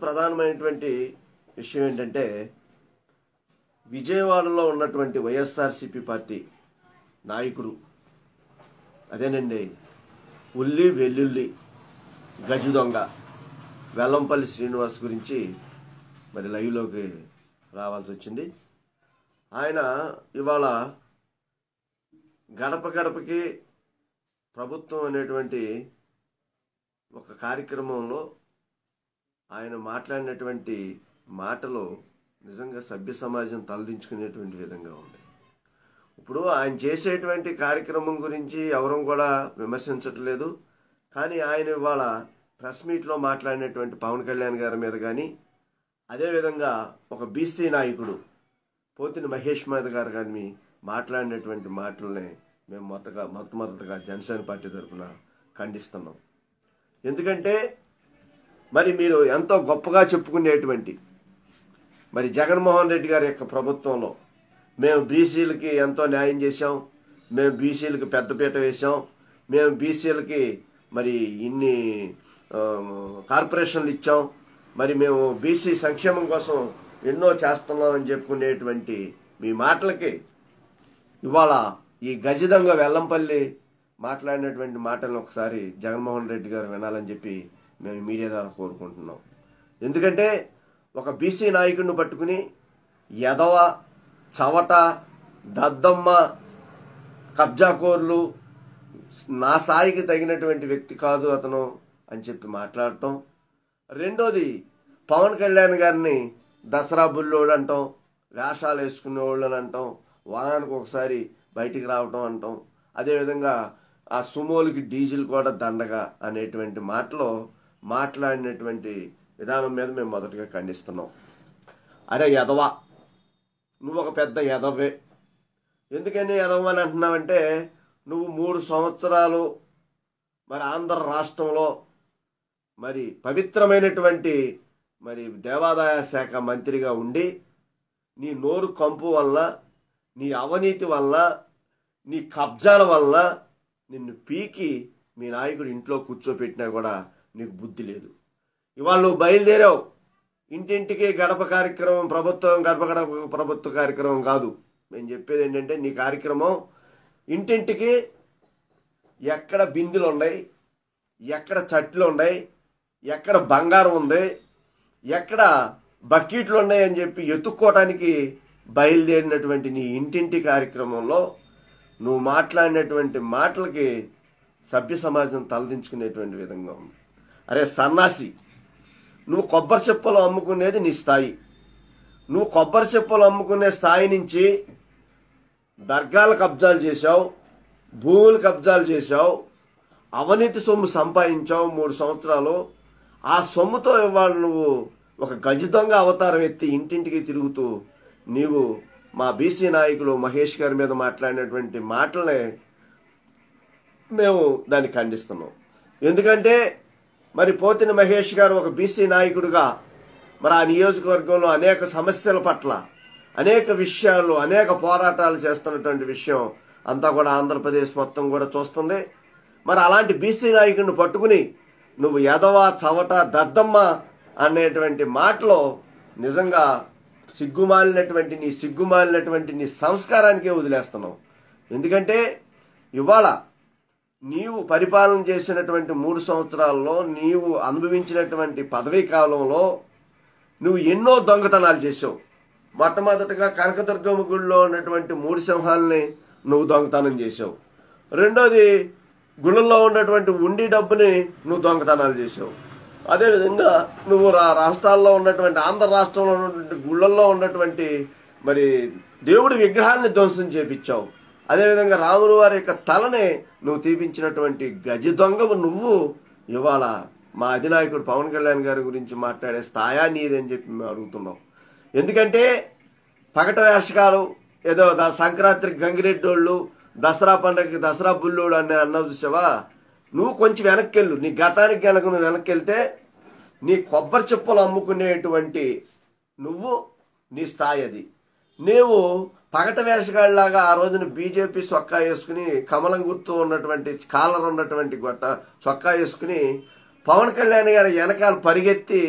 ప్రధానమైనటువంటి విషయం ఏంటంటే విజయవాడలో ఉన్నటువంటి వైఎస్ఆర్సీపీ పార్టీ నాయకుడు అదేనండి ఉల్లి వెల్లుల్లి గజు దొంగ వెల్లంపల్లి శ్రీనివాస్ గురించి మరి లైవ్లోకి రావాల్సి వచ్చింది ఆయన ఇవాళ గడప గడపకి ప్రభుత్వం అనేటువంటి ఒక కార్యక్రమంలో ఆయన మాట్లాడినటువంటి మాటలు నిజంగా సభ్య సమాజం తలదించుకునేటువంటి విధంగా ఉంది ఇప్పుడు ఆయన చేసేటువంటి కార్యక్రమం గురించి ఎవరూ కూడా విమర్శించట్లేదు కానీ ఆయన ఇవాళ ప్రెస్ మీట్లో మాట్లాడినటువంటి పవన్ కళ్యాణ్ గారి మీద కానీ అదేవిధంగా ఒక బీసీ నాయకుడు పోతిన మహేష్ మీద గారు కానీ మాట్లాడినటువంటి మాటల్ని మేము మొదటగా మొట్టమొదటిగా జనసేన పార్టీ తరఫున ఖండిస్తున్నాం ఎందుకంటే మరి మీరు ఎంతో గొప్పగా చెప్పుకునేటువంటి మరి జగన్మోహన్ రెడ్డి గారి యొక్క ప్రభుత్వంలో మేము బీసీలకి ఎంతో న్యాయం చేశాం మేము బీసీలకి పెద్దపీట వేశాం మేము బీసీలకి మరి ఇన్ని ఆ, కార్పొరేషన్లు ఇచ్చాం మరి మేము బీసీ సంక్షేమం కోసం ఎన్నో చేస్తున్నామని చెప్పుకునేటువంటి మీ మాటలకి ఇవాళ ఈ గజిదంగ వెల్లంపల్లి మాట్లాడినటువంటి మాటలను ఒకసారి జగన్మోహన్ రెడ్డి గారు వినాలని చెప్పి మేము మీడియా ద్వారా కోరుకుంటున్నాం ఎందుకంటే ఒక బీసీ నాయకుడిని పట్టుకుని ఎదవ చవట దద్దమ్మ కబ్జాకోర్లు నా స్థాయికి తగినటువంటి వ్యక్తి కాదు అతను అని చెప్పి మాట్లాడటం రెండోది పవన్ కళ్యాణ్ గారిని దసరా బుల్లోడు అంటాం వేషాలు వేసుకునేవాళ్ళు అని అంటాం వారానికి ఒకసారి బయటికి రావటం అంటాం అదేవిధంగా ఆ సుమోలకి డీజిల్ కూడా దండగా అనేటువంటి మాటలో మాట్లాడినటువంటి విధానం మీద మేము మొదటగా ఖండిస్తున్నాం అరే ఎదవా నువ్వు ఒక పెద్ద ఎదవే ఎందుకని ఎదవ అని అంటున్నావంటే నువ్వు మూడు సంవత్సరాలు మరి ఆంధ్ర రాష్ట్రంలో మరి పవిత్రమైనటువంటి మరి దేవాదాయ శాఖ మంత్రిగా ఉండి నీ నోరు కంపు వల్ల నీ అవినీతి వల్ల నీ కబ్జాల వల్ల నిన్ను పీకి మీ నాయకుడు ఇంట్లో కూర్చోపెట్టినా కూడా నీకు బుద్ధి లేదు ఇవాళ నువ్వు బయలుదేరావు ఇంటింటికి గడప కార్యక్రమం ప్రభుత్వం గడప గడప ప్రభుత్వ కార్యక్రమం కాదు నేను చెప్పేది ఏంటంటే నీ కార్యక్రమం ఇంటింటికి ఎక్కడ బిందులు ఉన్నాయి ఎక్కడ చట్లు ఉన్నాయి ఎక్కడ బంగారం ఉంది ఎక్కడ బకెట్లు ఉన్నాయి అని చెప్పి ఎత్తుక్కోవటానికి బయలుదేరినటువంటి నీ ఇంటింటి కార్యక్రమంలో నువ్వు మాట్లాడినటువంటి మాటలకి సభ్య సమాజం తలదించుకునేటువంటి విధంగా ఉంది అరే సన్నాసి నువ్వు కొబ్బరి చెప్పులు అమ్ముకునేది నీ స్థాయి నువ్వు కొబ్బరి చెప్పులు అమ్ముకునే స్థాయి నుంచి దర్గాలు కబ్జాలు చేశావు భూములు కబ్జాలు చేశావు అవినీతి సొమ్ము సంపాదించావు మూడు సంవత్సరాలు ఆ సొమ్ముతో ఇవాళ నువ్వు ఒక గజ దొంగ అవతారం ఎత్తి ఇంటింటికి తిరుగుతూ నీవు మా బీసీ నాయకులు మహేష్ గారి మీద మాట్లాడినటువంటి మాటలనే మేము దాన్ని ఖండిస్తున్నాం ఎందుకంటే మరి పోతిన మహేష్ గారు ఒక బీసీ నాయకుడిగా మరి ఆ నియోజకవర్గంలో అనేక సమస్యల పట్ల అనేక విషయాలు అనేక పోరాటాలు చేస్తున్నటువంటి విషయం అంతా కూడా ఆంధ్రప్రదేశ్ మొత్తం కూడా చూస్తుంది మరి అలాంటి బీసీ నాయకుడిని పట్టుకుని నువ్వు ఎదవ చవట దద్దమ్మ అనేటువంటి మాటలో నిజంగా సిగ్గుమాలినటువంటి నీ సిగ్గుమాలినటువంటి నీ సంస్కారానికే వదిలేస్తున్నావు ఎందుకంటే ఇవాళ నీవు పరిపాలన చేసినటువంటి మూడు సంవత్సరాల్లో నీవు అనుభవించినటువంటి పదవీ కాలంలో నువ్వు ఎన్నో దొంగతనాలు చేసావు మొట్టమొదటిగా కనకదుర్గమ్మ గుడిలో ఉన్నటువంటి మూడు సింహాలని నువ్వు దొంగతనం చేసావు రెండోది గుళ్ళల్లో ఉన్నటువంటి ఉండి డబ్బుని నువ్వు దొంగతనాలు చేసావు అదేవిధంగా నువ్వు రా రాష్ట్రాల్లో ఉన్నటువంటి ఆంధ్ర రాష్ట్రంలో ఉన్నటువంటి గుళ్ళల్లో ఉన్నటువంటి మరి దేవుడి విగ్రహాన్ని ధ్వంసం చేపించావు అదేవిధంగా రాముడు వారి యొక్క తలనే నువ్వు తీపించినటువంటి గజ దొంగవు నువ్వు ఇవాళ మా అధినాయకుడు పవన్ కళ్యాణ్ గారి గురించి మాట్లాడే స్థాయా నీదని చెప్పి మేము అడుగుతున్నాం ఎందుకంటే పగట వేషకాలు ఏదో ద- సంక్రాంతికి గంగిరెడ్డోళ్ళు దసరా పండగకి దసరా బుల్లోడు అని అన్నావు చూసావా నువ్వు కొంచెం వెనక్కి వెళ్ళు నీ గతానికి కనుక నువ్వు వెనక్కి వెళ్తే నీ కొబ్బరి చెప్పులు అమ్ముకునేటువంటి నువ్వు నీ స్థాయి అది నీవు పగట వేషగాడిలాగా ఆ రోజున బీజేపీ చొక్కా వేసుకుని కమలం గుర్తు ఉన్నటువంటి కాలర్ ఉన్నటువంటి గొట్ట చొక్కా వేసుకుని పవన్ కళ్యాణ్ గారి వెనకాల పరిగెత్తి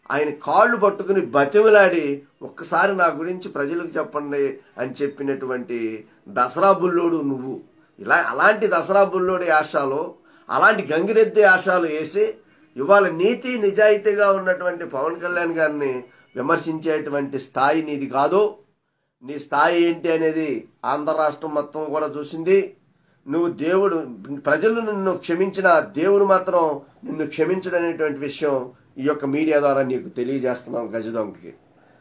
ఆయన కాళ్ళు పట్టుకుని బతిమలాడి ఒక్కసారి నా గురించి ప్రజలకు చెప్పండి అని చెప్పినటువంటి దసరా బుల్లోడు నువ్వు ఇలా అలాంటి దసరా బుల్లోడి ఆశాలు అలాంటి గంగిరెద్ది ఆశాలు వేసి ఇవాళ నీతి నిజాయితీగా ఉన్నటువంటి పవన్ కళ్యాణ్ గారిని విమర్శించేటువంటి స్థాయి నీది కాదు నీ స్థాయి ఏంటి అనేది ఆంధ్ర రాష్ట్రం మొత్తం కూడా చూసింది నువ్వు దేవుడు ప్రజలు నిన్ను క్షమించిన దేవుడు మాత్రం నిన్ను క్షమించడనేటువంటి విషయం ఈ యొక్క మీడియా ద్వారా నీకు తెలియజేస్తున్నాం గజదొంగకి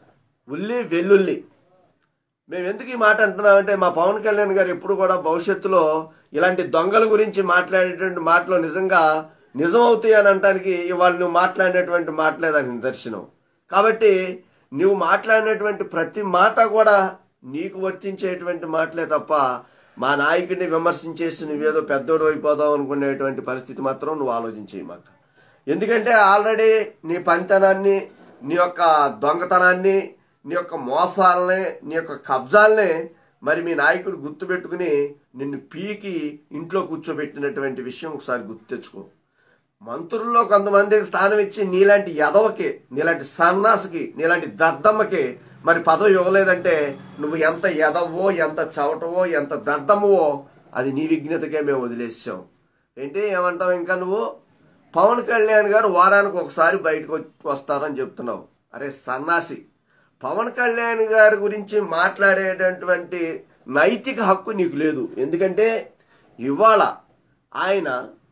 ఉల్లి వెల్లుల్లి మేము ఎందుకు ఈ మాట అంటున్నామంటే మా పవన్ కళ్యాణ్ గారు ఎప్పుడు కూడా భవిష్యత్తులో ఇలాంటి దొంగల గురించి మాట్లాడేటువంటి మాటలు నిజంగా నిజం అవుతాయి అని అనడానికి ఇవాళ నువ్వు మాట్లాడినటువంటి మాటలే దానికి నిదర్శనం కాబట్టి నువ్వు మాట్లాడినటువంటి ప్రతి మాట కూడా నీకు వర్తించేటువంటి మాటలే తప్ప మా నాయకుడిని విమర్శించేసి నువ్వేదో పెద్దోడు అయిపోదాం అనుకునేటువంటి పరిస్థితి మాత్రం నువ్వు ఆలోచించేయి మాకు ఎందుకంటే ఆల్రెడీ నీ పనితనాన్ని నీ యొక్క దొంగతనాన్ని నీ యొక్క మోసాలని నీ యొక్క కబ్జాలని మరి మీ నాయకుడు గుర్తుపెట్టుకుని నిన్ను పీకి ఇంట్లో కూర్చోబెట్టినటువంటి విషయం ఒకసారి గుర్తు తెచ్చుకో మంత్రుల్లో కొంతమందికి స్థానం ఇచ్చి నీలాంటి యదవకి నీలాంటి సన్నాసికి నీలాంటి దద్దమ్మకి మరి పదవి ఇవ్వలేదంటే నువ్వు ఎంత ఎదవో ఎంత చవటవో ఎంత దద్దమ్మవో అది నీ విఘ్నతకే మేము వదిలేసాం ఏంటి ఏమంటావు ఇంకా నువ్వు పవన్ కళ్యాణ్ గారు వారానికి ఒకసారి బయటకు వచ్చి- వస్తారని చెప్తున్నావు అరే సన్నాసి పవన్ కళ్యాణ్ గారి గురించి మాట్లాడేటటువంటి నైతిక హక్కు నీకు లేదు ఎందుకంటే ఇవాళ ఆయన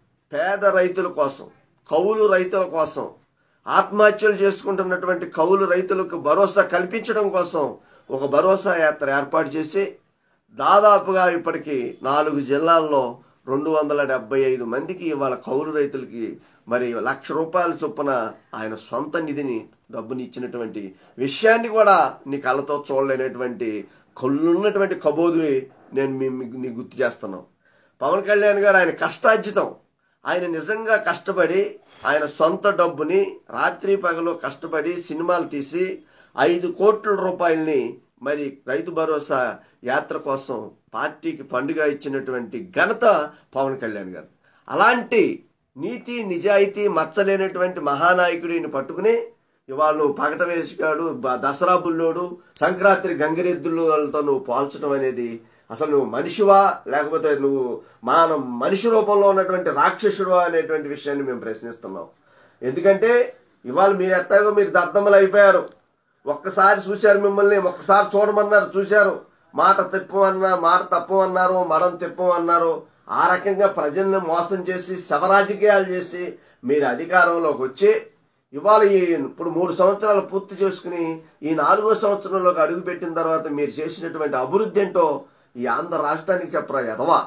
పేద రైతుల కోసం కౌలు రైతుల కోసం ఆత్మహత్యలు చేసుకుంటున్నటువంటి కౌలు రైతులకు భరోసా కల్పించడం కోసం ఒక భరోసా యాత్ర ఏర్పాటు చేసి దాదాపుగా ఇప్పటికి నాలుగు జిల్లాల్లో రెండు వందల డెబ్బై ఐదు మందికి ఇవాళ కౌలు రైతులకి మరి లక్ష రూపాయల చొప్పున ఆయన సొంత నిధిని డబ్బుని ఇచ్చినటువంటి విషయాన్ని కూడా నీ కళ్ళతో చూడలేనటువంటి కళ్ళున్నటువంటి కబోదుని నేను మీ మీకు నీకు గుర్తు చేస్తున్నాను పవన్ కళ్యాణ్ గారు ఆయన కష్టార్జితం ఆయన నిజంగా కష్టపడి ఆయన సొంత డబ్బుని రాత్రి పగలు కష్టపడి సినిమాలు తీసి ఐదు కోట్ల రూపాయల్ని మరి రైతు భరోసా యాత్ర కోసం పార్టీకి ఫండ్గా ఇచ్చినటువంటి ఘనత పవన్ కళ్యాణ్ గారు అలాంటి నీతి నిజాయితీ మచ్చలేనటువంటి మహానాయకుడిని పట్టుకుని ఇవాళ నువ్వు పగట వేసిగాడు బ- దసరా బుల్లోడు సంక్రాంతి గంగిరెద్దులతో నువ్వు పోల్చడం అనేది అసలు నువ్వు మనిషివా లేకపోతే నువ్వు మన మనిషి రూపంలో ఉన్నటువంటి రాక్షసుడువా అనేటువంటి విషయాన్ని మేము ప్రశ్నిస్తున్నాం ఎందుకంటే ఇవాళ మీరు ఎత్తాగో మీరు దద్దమ్మలు అయిపోయారు ఒక్కసారి చూశారు మిమ్మల్ని ఒక్కసారి చూడమన్నారు చూశారు మాట తిప్పమన్నారు మాట తప్పమన్నారు మడం తిప్పమన్నారు ఆ రకంగా ప్రజల్ని మోసం చేసి శవరాజకీయాలు చేసి మీరు అధికారంలోకి వచ్చి ఇవాళ ఈ ఇప్పుడు మూడు సంవత్సరాలు పూర్తి చేసుకుని ఈ నాలుగో సంవత్సరంలోకి అడుగు పెట్టిన తర్వాత మీరు చేసినటువంటి అభివృద్ధి ఏంటో ఈ ఆంధ్ర రాష్ట్రానికి చెప్పరా ఎదవా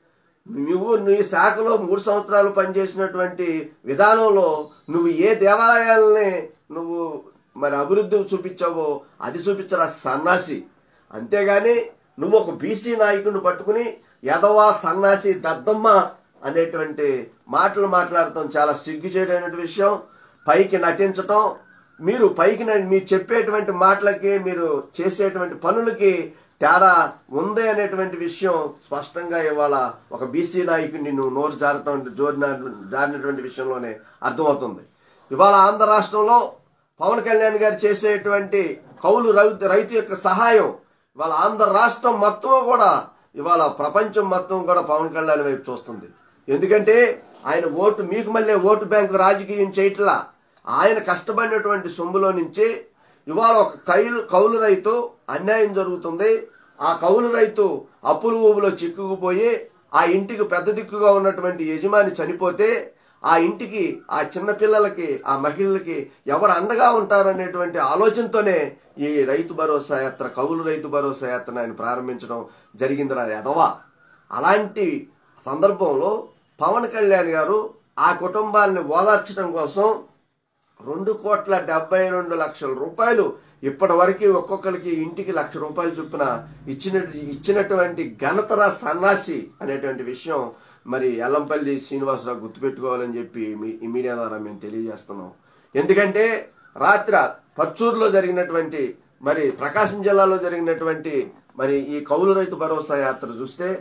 నువ్వు నీ శాఖలో మూడు సంవత్సరాలు పనిచేసినటువంటి విధానంలో నువ్వు ఏ దేవాలయాలని నువ్వు మరి అభివృద్ధి చూపించావో అది చూపించరా సన్నాసి అంతేగాని నువ్వు ఒక బీసీ నాయకుడిని పట్టుకుని ఎదవా సన్నాసి దద్దమ్మ అనేటువంటి మాటలు మాట్లాడటం చాలా సిగ్గుచేటైన విషయం పైకి నటించటం మీరు పైకి న- మీరు చెప్పేటువంటి మాటలకి మీరు చేసేటువంటి పనులకి తేడా ఉంది అనేటువంటి విషయం స్పష్టంగా ఇవాళ ఒక బీసీ నాయకుడిని నువ్వు నోరు జారటం జోరిన జారినటువంటి విషయంలోనే అర్థమవుతుంది ఇవాళ ఆంధ్ర రాష్ట్రంలో పవన్ కళ్యాణ్ గారు చేసేటువంటి కౌలు రైతు రైతు యొక్క సహాయం ఇవాళ ఆంధ్ర రాష్ట్రం మొత్తం కూడా ఇవాళ ప్రపంచం మొత్తం కూడా పవన్ కళ్యాణ్ వైపు చూస్తుంది ఎందుకంటే ఆయన ఓటు మీకు మళ్ళీ ఓటు బ్యాంకు రాజకీయం చేయట్లా ఆయన కష్టపడినటువంటి సొమ్ములో నుంచి ఇవాళ ఒక కైలు కౌలు రైతు అన్యాయం జరుగుతుంది ఆ కౌలు రైతు అప్పులు ఊబులో చిక్కుకుపోయి ఆ ఇంటికి పెద్ద దిక్కుగా ఉన్నటువంటి యజమాని చనిపోతే ఆ ఇంటికి ఆ చిన్న పిల్లలకి ఆ మహిళలకి ఎవరు అండగా ఉంటారనేటువంటి ఆలోచనతోనే ఈ రైతు భరోసా యాత్ర కౌలు రైతు భరోసా యాత్రను ఆయన ప్రారంభించడం జరిగిందిరా ఎదవా అలాంటి సందర్భంలో పవన్ కళ్యాణ్ గారు ఆ కుటుంబాన్ని ఓదార్చడం కోసం రెండు కోట్ల డెబ్బై రెండు లక్షల రూపాయలు ఇప్పటి వరకు ఒక్కొక్కరికి ఇంటికి లక్ష రూపాయలు చొప్పున ఇచ్చిన ఇచ్చినటువంటి ఘనతర సన్నాసి అనేటువంటి విషయం మరి ఎల్లంపల్లి శ్రీనివాసరావు గుర్తుపెట్టుకోవాలని చెప్పి మీ- ఈ మీడియా ద్వారా మేము తెలియజేస్తున్నాం ఎందుకంటే రాత్రి పర్చూరులో జరిగినటువంటి మరి ప్రకాశం జిల్లాలో జరిగినటువంటి మరి ఈ కౌలు రైతు భరోసా యాత్ర చూస్తే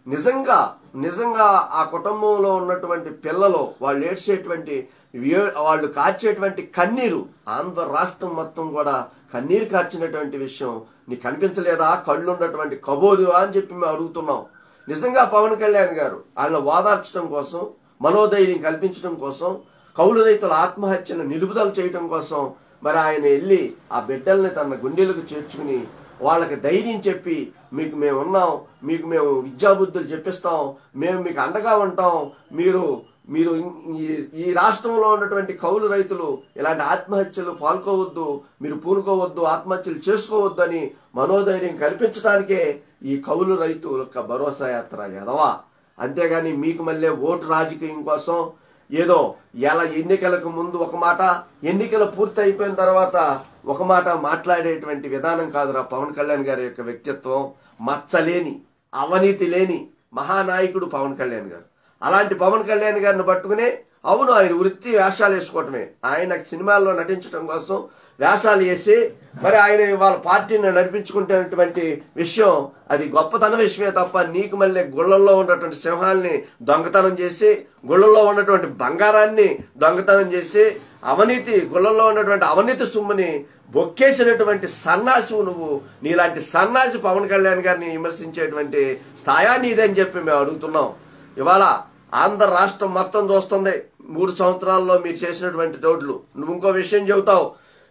నిజంగా నిజంగా ఆ కుటుంబంలో ఉన్నటువంటి పిల్లలు వాళ్ళు ఏడ్చేటువంటి వే- వాళ్ళు కార్చేటువంటి కన్నీరు ఆంధ్ర రాష్ట్రం మొత్తం కూడా కన్నీరు కార్చినటువంటి విషయం నీకు కనిపించలేదా కళ్ళు ఉన్నటువంటి కబోదు అని చెప్పి మేము అడుగుతున్నాం నిజంగా పవన్ కళ్యాణ్ గారు ఆయన ఓదార్చడం కోసం మనోధైర్యం కల్పించడం కోసం కౌలు రైతుల ఆత్మహత్యను నిలుపుదల చేయడం కోసం మరి ఆయన వెళ్ళి ఆ బిడ్డల్ని తన గుండెలకు చేర్చుకుని వాళ్ళకి ధైర్యం చెప్పి మీకు మేము ఉన్నాం మీకు మేము విద్యాబుద్ధులు చెప్పిస్తాం మేము మీకు అండగా ఉంటాం మీరు మీరు ఈ- ఈ రాష్ట్రంలో ఉన్నటువంటి కౌలు రైతులు ఇలాంటి ఆత్మహత్యలు పాల్గొవద్దు మీరు పూనుకోవద్దు ఆత్మహత్యలు చేసుకోవద్దు అని మనోధైర్యం కల్పించడానికే ఈ కౌలు రైతు యొక్క భరోసా యాత్ర ఎదవా అంతేగాని మీకు మళ్ళీ ఓటు రాజకీయం కోసం ఏదో ఎలా ఎన్నికలకు ముందు ఒక మాట ఎన్నికలు పూర్తి అయిపోయిన తర్వాత ఒక మాట మాట్లాడేటువంటి విధానం కాదురా పవన్ కళ్యాణ్ గారి యొక్క వ్యక్తిత్వం మచ్చలేని అవినీతి లేని మహానాయకుడు పవన్ కళ్యాణ్ గారు అలాంటి పవన్ కళ్యాణ్ గారిని పట్టుకునే అవును ఆయన వృత్తి వేషాలు వేసుకోవటమే ఆయన సినిమాల్లో నటించడం కోసం వేషాలు వేసి మరి ఆయన వాళ్ళ పార్టీని నడిపించుకుంటున్నటువంటి విషయం అది గొప్పతనం విషయమే తప్ప నీకు మళ్ళీ గుళ్ళల్లో ఉన్నటువంటి సింహాల్ని దొంగతనం చేసి గుళ్ళల్లో ఉన్నటువంటి బంగారాన్ని దొంగతనం చేసి అవినీతి గుళ్ళల్లో ఉన్నటువంటి అవినీతి సొమ్ముని బొక్కేసినటువంటి సన్నాసి నువ్వు నీలాంటి సన్నాసి పవన్ కళ్యాణ్ గారిని విమర్శించేటువంటి స్థాయా నీదని చెప్పి మేము అడుగుతున్నాం ఇవాళ ఆంధ్ర రాష్ట్రం మొత్తం చూస్తుంది మూడు సంవత్సరాల్లో మీరు చేసినటువంటి రోడ్లు నువ్వు ఇంకో విషయం చెబుతావు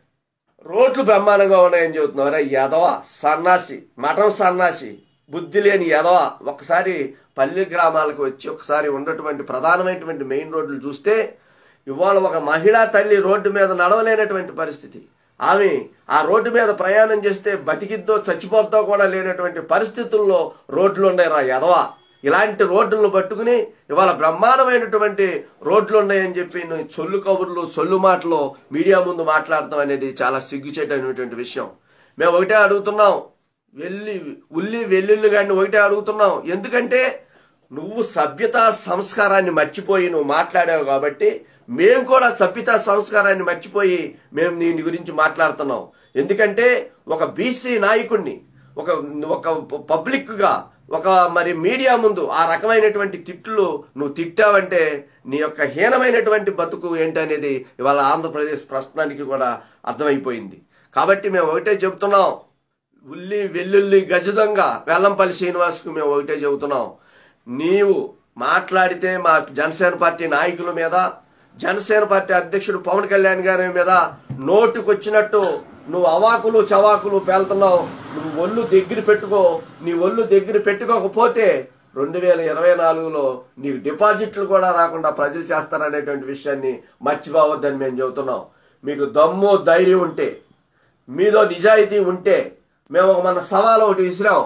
రోడ్లు బ్రహ్మాండంగా ఉన్నాయని చెబుతున్నావు రా ఎదవ సన్నాసి మఠం సన్నాసి బుద్ధి లేని ఎదవ ఒకసారి పల్లె గ్రామాలకు వచ్చి ఒకసారి ఉన్నటువంటి ప్రధానమైనటువంటి మెయిన్ రోడ్లు చూస్తే ఇవాళ ఒక మహిళా తల్లి రోడ్డు మీద నడవలేనటువంటి పరిస్థితి ఆమె ఆ రోడ్డు మీద ప్రయాణం చేస్తే బతికిద్దో చచ్చిపోద్దో కూడా లేనటువంటి పరిస్థితుల్లో రోడ్లు ఉన్నాయి రా ఎదవ ఇలాంటి రోడ్లను పట్టుకుని ఇవాళ బ్రహ్మాండమైనటువంటి రోడ్లు ఉన్నాయని చెప్పి నువ్వు సొల్లు కబుర్లు సొల్లు మాటలు మీడియా ముందు మాట్లాడటం అనేది చాలా సిగ్గుచేటటువంటి విషయం మేము ఒకటే అడుగుతున్నాం వెళ్ళి ఉల్లి వెల్లుల్లి గారిని ఒకటే అడుగుతున్నాం ఎందుకంటే నువ్వు సభ్యత సంస్కారాన్ని మర్చిపోయి నువ్వు మాట్లాడావు కాబట్టి మేము కూడా సభ్యత సంస్కారాన్ని మర్చిపోయి మేము దీని గురించి మాట్లాడుతున్నాం ఎందుకంటే ఒక బీసీ నాయకుడిని ఒక ఒక పబ్లిక్ గా ఒక మరి మీడియా ముందు ఆ రకమైనటువంటి తిట్లు నువ్వు తిట్టావంటే నీ యొక్క హీనమైనటువంటి బతుకు ఏంటనేది ఇవాళ ఆంధ్రప్రదేశ్ ప్రస్తుతానికి కూడా అర్థమైపోయింది కాబట్టి మేము ఒకటే చెబుతున్నాం ఉల్లి వెల్లుల్లి గజదొంగ వెల్లంపల్లి శ్రీనివాస్కు మేము ఒకటే చెబుతున్నాం నీవు మాట్లాడితే మా జనసేన పార్టీ నాయకుల మీద జనసేన పార్టీ అధ్యక్షుడు పవన్ కళ్యాణ్ గారి మీద నోటుకొచ్చినట్టు నువ్వు అవాకులు చవాకులు పేలుతున్నావు నువ్వు ఒళ్ళు దగ్గర పెట్టుకో నీ ఒళ్ళు దగ్గర పెట్టుకోకపోతే రెండు వేల ఇరవై నాలుగులో నీకు డిపాజిట్లు కూడా రాకుండా ప్రజలు చేస్తారనేటువంటి విషయాన్ని మర్చిపోవద్దని మేము చెబుతున్నాం మీకు దమ్ము ధైర్యం ఉంటే మీలో నిజాయితీ ఉంటే మేము ఒక మన సవాల్ ఒకటి విసిరాం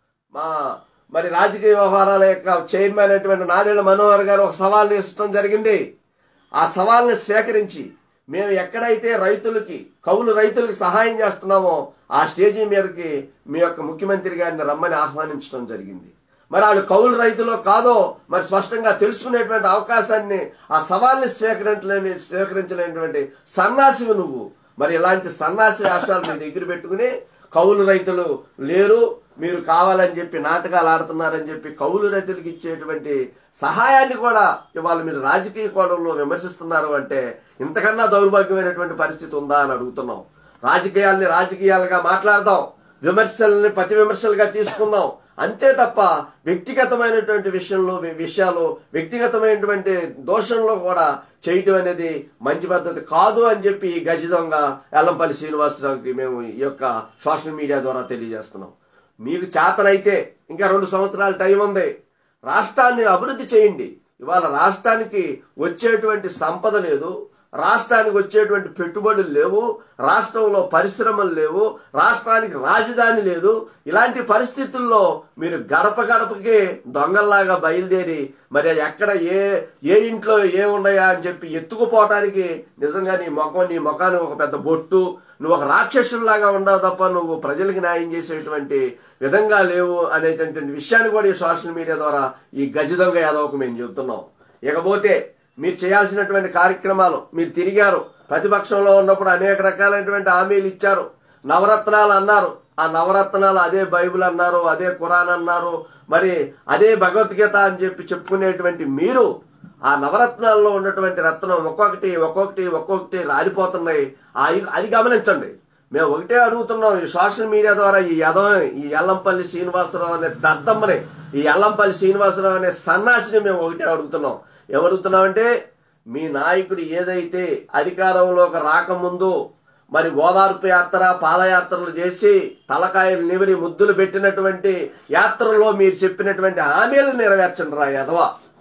మా మరి రాజకీయ వ్యవహారాల యొక్క చైర్మన్ అయినటువంటి నాదెళ్ల మనోహర్ గారు ఒక సవాల్ని ఇష్టం జరిగింది ఆ సవాల్ని స్వీకరించి మేము ఎక్కడైతే రైతులకి కౌలు రైతులకి సహాయం చేస్తున్నామో ఆ స్టేజీ మీదకి మీ యొక్క ముఖ్యమంత్రి గారిని రమ్మని ఆహ్వానించడం జరిగింది మరి వాళ్ళు కౌలు రైతులో కాదో మరి స్పష్టంగా తెలుసుకునేటువంటి అవకాశాన్ని ఆ సవాల్ని స్వీకరించలేని స్వీకరించలేనటువంటి సన్నాసివి నువ్వు మరి ఇలాంటి సన్నాసి వేషాలు మీ దగ్గర పెట్టుకుని కౌలు రైతులు లేరు మీరు కావాలని చెప్పి నాటకాలు ఆడుతున్నారని చెప్పి కౌలు రైతులకు ఇచ్చేటువంటి సహాయాన్ని కూడా ఇవాళ మీరు రాజకీయ కోణంలో విమర్శిస్తున్నారు అంటే ఇంతకన్నా దౌర్భాగ్యమైనటువంటి పరిస్థితి ఉందా అని అడుగుతున్నాం రాజకీయాల్ని రాజకీయాలుగా మాట్లాడదాం విమర్శల్ని ప్రతి విమర్శలుగా తీసుకుందాం అంతే తప్ప వ్యక్తిగతమైనటువంటి విషయంలో వి- విషయాలు వ్యక్తిగతమైనటువంటి దోషంలో కూడా చేయటం అనేది మంచి పద్ధతి కాదు అని చెప్పి ఈ గజ దొంగ ఎల్లంపల్లి శ్రీనివాసరావుకి మేము ఈ యొక్క సోషల్ మీడియా ద్వారా తెలియజేస్తున్నాం మీకు చేతనైతే ఇంకా రెండు సంవత్సరాల టైం ఉంది రాష్ట్రాన్ని అభివృద్ధి చేయండి ఇవాళ రాష్ట్రానికి వచ్చేటువంటి సంపద లేదు రాష్ట్రానికి వచ్చేటువంటి పెట్టుబడులు లేవు రాష్ట్రంలో పరిశ్రమలు లేవు రాష్ట్రానికి రాజధాని లేదు ఇలాంటి పరిస్థితుల్లో మీరు గడప గడపకి దొంగల్లాగా బయలుదేరి మరి ఎక్కడ ఏ ఏ ఇంట్లో ఏ ఉన్నాయా అని చెప్పి ఎత్తుకుపోవటానికి నిజంగా నీ ముఖం నీ ముఖానికి ఒక పెద్ద బొట్టు నువ్వు ఒక రాక్షసుల్లాగా ఉండవు తప్ప నువ్వు ప్రజలకు న్యాయం చేసేటువంటి విధంగా లేవు అనేటటువంటి విషయాన్ని కూడా ఈ సోషల్ మీడియా ద్వారా ఈ గజదొంగ యాదవ్కు మేము చెబుతున్నాం ఇకపోతే మీరు చేయాల్సినటువంటి కార్యక్రమాలు మీరు తిరిగారు ప్రతిపక్షంలో ఉన్నప్పుడు అనేక రకాలైనటువంటి హామీలు ఇచ్చారు నవరత్నాలు అన్నారు ఆ నవరత్నాలు అదే బైబిల్ అన్నారు అదే ఖురాన్ అన్నారు మరి అదే భగవద్గీత అని చెప్పి చెప్పుకునేటువంటి మీరు ఆ నవరత్నాల్లో ఉన్నటువంటి రత్నం ఒక్కొక్కటి ఒక్కొక్కటి ఒక్కొక్కటి రాలిపోతున్నాయి ఆ- అది గమనించండి మేము ఒకటే అడుగుతున్నాం ఈ సోషల్ మీడియా ద్వారా ఈ యదవని ఈ ఎల్లంపల్లి శ్రీనివాసరావు అనే దద్దమ్మని ఈ ఎల్లంపల్లి శ్రీనివాసరావు అనే సన్నాసిని మేము ఒకటే అడుగుతున్నాం ఏమడుగుతున్నామంటే మీ నాయకుడు ఏదైతే అధికారంలోకి రాకముందు మరి ఓదార్పు యాత్ర పాదయాత్రలు చేసి తలకాయలు నివిరి ముద్దులు పెట్టినటువంటి యాత్రలో మీరు చెప్పినటువంటి హామీలు నెరవేర్చండి రా యదవ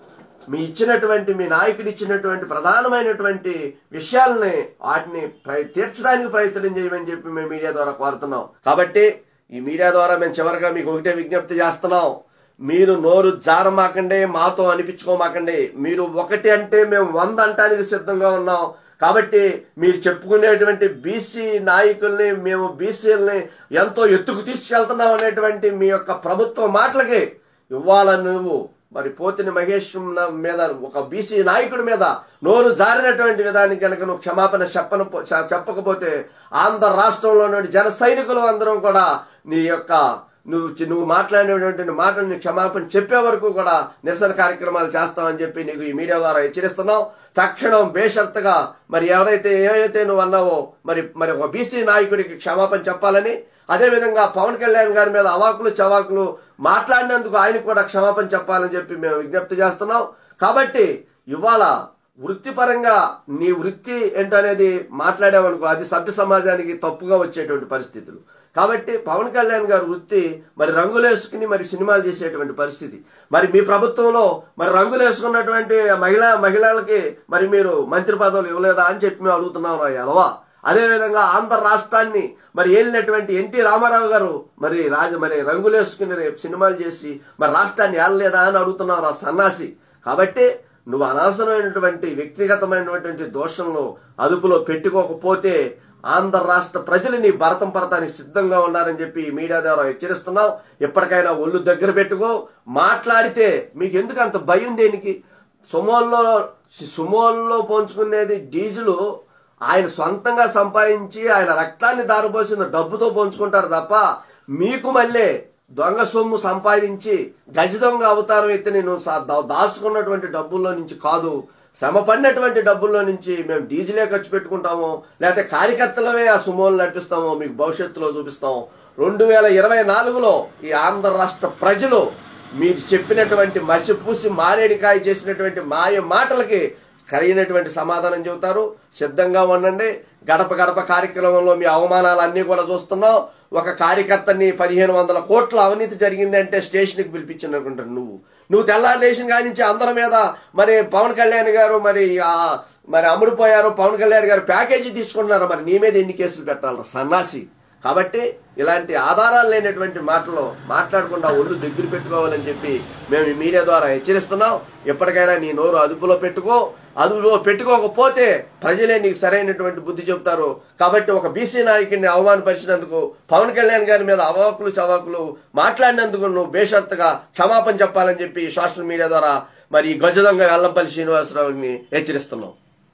మీ ఇచ్చినటువంటి మీ నాయకుడు ఇచ్చినటువంటి ప్రధానమైనటువంటి విషయాలని వాటిని ప్ర- తీర్చడానికి ప్రయత్నం చేయమని చెప్పి మేము మీడియా ద్వారా కోరుతున్నాం కాబట్టి ఈ మీడియా ద్వారా మేము చివరిగా మీకు ఒకటే విజ్ఞప్తి చేస్తున్నాం మీరు నోరు జారమాకండి మాతో అనిపించుకోమాకండి మీరు ఒకటి అంటే మేము వంద అంటానికి సిద్ధంగా ఉన్నాం కాబట్టి మీరు చెప్పుకునేటువంటి బీసీ నాయకుల్ని మేము బీసీలని ఎంతో ఎత్తుకు తీసుకెళ్తున్నాం అనేటువంటి మీ యొక్క ప్రభుత్వ మాటలకి ఇవ్వాల నువ్వు మరి పోతిని మహేష్ న- మీద ఒక బీసీ నాయకుడి మీద నోరు జారినటువంటి విధానికి కనుక నువ్వు క్షమాపణ చెప్పన చెప్పకపోతే ఆంధ్ర రాష్ట్రంలో నుండి జన సైనికులు అందరం కూడా నీ యొక్క నువ్వు చి- నువ్వు మాట్లాడినటువంటి మాటల్ని క్షమాపణ చెప్పే వరకు కూడా నిరసన కార్యక్రమాలు చేస్తామని చెప్పి నీకు ఈ మీడియా ద్వారా హెచ్చరిస్తున్నాం తక్షణం బేషరతుగా మరి ఎవరైతే ఏవైతే నువ్వు అన్నావో మరి మరి ఒక బీసీ నాయకుడికి క్షమాపణ చెప్పాలని అదేవిధంగా పవన్ కళ్యాణ్ గారి మీద అవాకులు చవాకులు మాట్లాడినందుకు ఆయనకు కూడా క్షమాపణ చెప్పాలని చెప్పి మేము విజ్ఞప్తి చేస్తున్నాం కాబట్టి ఇవాళ వృత్తిపరంగా నీ వృత్తి ఏంటనేది మాట్లాడామనుకో అది సభ్య సమాజానికి తప్పుగా వచ్చేటువంటి పరిస్థితులు కాబట్టి పవన్ కళ్యాణ్ గారి వృత్తి మరి రంగులేసుకుని మరి సినిమాలు తీసేటువంటి పరిస్థితి మరి మీ ప్రభుత్వంలో మరి రంగులేసుకున్నటువంటి మహిళా మహిళలకి మరి మీరు మంత్రి పదవులు ఇవ్వలేదా అని చెప్పి మేము అడుగుతున్నాం రా ఎలవా అదేవిధంగా ఆంధ్ర రాష్ట్రాన్ని మరి ఏలినటువంటి ఎన్టీ రామారావు గారు మరి రాజ మరి రంగులేసుకుని రేపు సినిమాలు చేసి మరి రాష్ట్రాన్ని ఏలలేదా అని అడుగుతున్నావు రా సన్నాసి కాబట్టి నువ్వు అనవసరమైనటువంటి వ్యక్తిగతమైనటువంటి దోషంలో అదుపులో పెట్టుకోకపోతే ఆంధ్ర రాష్ట్ర ప్రజలు నీ భరతం పరతానికి సిద్ధంగా ఉన్నారని చెప్పి ఈ మీడియా ద్వారా హెచ్చరిస్తున్నాం ఎప్పటికైనా ఒళ్ళు దగ్గర పెట్టుకో మాట్లాడితే మీకు ఎందుకు అంత భయం దేనికి సుమోల్లో సుమోల్లో పోంచుకునేది డీజిల్ ఆయన సొంతంగా సంపాదించి ఆయన రక్తాన్ని దారిపోసిన డబ్బుతో పోంచుకుంటారు తప్ప మీకు మళ్ళీ దొంగ సొమ్ము సంపాదించి గజ దొంగ అవతారం ఎత్తి నేను సా- దా- దాచుకున్నటువంటి డబ్బుల్లో నుంచి కాదు శ్రమ పడినటువంటి డబ్బుల్లో నుంచి మేము డీజిలే ఖర్చు పెట్టుకుంటాము లేకపోతే కార్యకర్తలమే ఆ సుమోలు నడిపిస్తాము మీకు భవిష్యత్తులో చూపిస్తాం రెండు వేల ఇరవై నాలుగులో ఈ ఆంధ్ర రాష్ట్ర ప్రజలు మీరు చెప్పినటువంటి మసిపూసి మారేడికాయ చేసినటువంటి మాయ మాటలకి కలిగినటువంటి సమాధానం చెబుతారు సిద్ధంగా ఉండండి గడప గడప కార్యక్రమంలో మీ అవమానాలు అన్ని కూడా చూస్తున్నాం ఒక కార్యకర్తని పదిహేను వందల కోట్ల అవినీతి జరిగింది అంటే స్టేషన్కి పిలిపించిననుకుంటారు నువ్వు నువ్వు తెల్లారేషన్ కానించి అందరి మీద మరి పవన్ కళ్యాణ్ గారు మరి ఆ, మరి అమ్ముడుపోయారు పవన్ కళ్యాణ్ గారు ప్యాకేజీ తీసుకున్నారు మరి నీ మీద ఎన్ని కేసులు పెట్టాలి సన్నాసి కాబట్టి ఇలాంటి ఆధారాలు లేనటువంటి మాటలు మాట్లాడకుండా ఒళ్ళు దగ్గర పెట్టుకోవాలని చెప్పి మేము ఈ మీడియా ద్వారా హెచ్చరిస్తున్నాం ఎప్పటికైనా నీ నోరు అదుపులో పెట్టుకో అదుపులో పెట్టుకోకపోతే ప్రజలే నీకు సరైనటువంటి బుద్ధి చెబుతారు కాబట్టి ఒక బీసీ నాయకుడిని అవమానపరిచినందుకు పవన్ కళ్యాణ్ గారి మీద అవాకులు చవాకులు మాట్లాడినందుకు నువ్వు బేషరతుగా క్షమాపణ చెప్పాలని చెప్పి సోషల్ మీడియా ద్వారా మరి ఈ గజదొంగ వెల్లంపల్లి శ్రీనివాసరావుని హెచ్చరిస్తున్నాం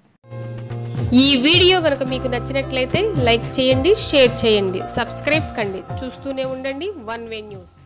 ఈ వీడియో కనుక మీకు నచ్చినట్లయితే లైక్ చేయండి షేర్ చేయండి సబ్స్క్రైబ్ కండి చూస్తూనే ఉండండి వన్ వే న్యూస్